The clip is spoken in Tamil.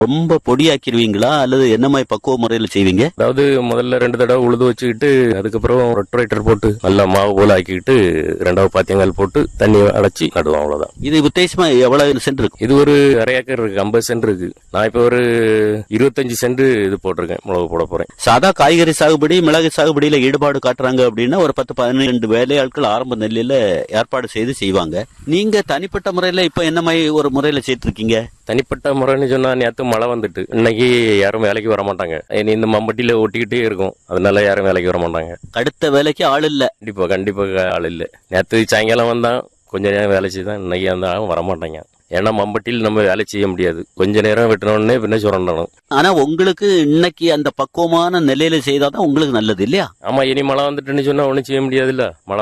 ரொம்ப பொடியாக்கிடுவீங்களா அல்லது என்ன மாதிரி பக்குவ முறையில செய்வீங்க அதாவது முதல்ல ரெண்டு தடவை உழுது வச்சுக்கிட்டு அதுக்கப்புறம் ரொட்டரேட்டர் போட்டு நல்லா மாவு போல ஆக்கிக்கிட்டு ரெண்டாவது பாத்தியங்கால் போட்டு தண்ணி அடைச்சி நடுவோம் அவ்வளவுதான் இது உத்தேசமா எவ்வளவு சென்ட் இருக்கும் இது ஒரு அரை ஏக்கர் இருக்கு ஐம்பது சென்ட் இருக்கு நான் இப்ப ஒரு இருபத்தஞ்சு சென்ட் இது போட்டிருக்கேன் மிளகு போட போறேன் சாதா காய்கறி சாகுபடி மிளகு சாகுபடியில ஈடுபாடு காட்டுறாங்க அப்படின்னா ஒரு பத்து பதினெண்டு வேலையாட்கள் ஆரம்ப நெல்லில ஏற்பாடு செய்து செய்வாங்க நீங்க தனிப்பட்ட முறையில இப்ப என்ன மாதிரி ஒரு முறையில செய்து இருக்கீங்க தனிப்பட்ட முறைன்னு சொன்னா நேத்து மழை வந்துட்டு இன்னைக்கு யாரும் வேலைக்கு வர மாட்டாங்க இனி இந்த மம்பட்டியில ஒட்டிக்கிட்டே இருக்கும் அதனால யாரும் வேலைக்கு வர மாட்டாங்க அடுத்த வேலைக்கு ஆள் இல்ல கண்டிப்பா கண்டிப்பா ஆள் இல்ல நேத்து சாயங்காலம் வந்தான் கொஞ்ச நேரம் வேலை செய்தான் இன்னைக்கு அந்த ஆளும் வர மாட்டாங்க ஏன்னா மம்பட்டியில் நம்ம வேலை செய்ய முடியாது கொஞ்ச நேரம் வெட்டினோடனே பின்ன சுரண்டணும் ஆனா உங்களுக்கு இன்னைக்கு அந்த பக்குவமான நிலையில செய்தாதான் உங்களுக்கு நல்லது இல்லையா ஆமா இனி மழை வந்துட்டுன்னு சொன்னா ஒண்ணும் செய்ய முடியாதுல்ல மழை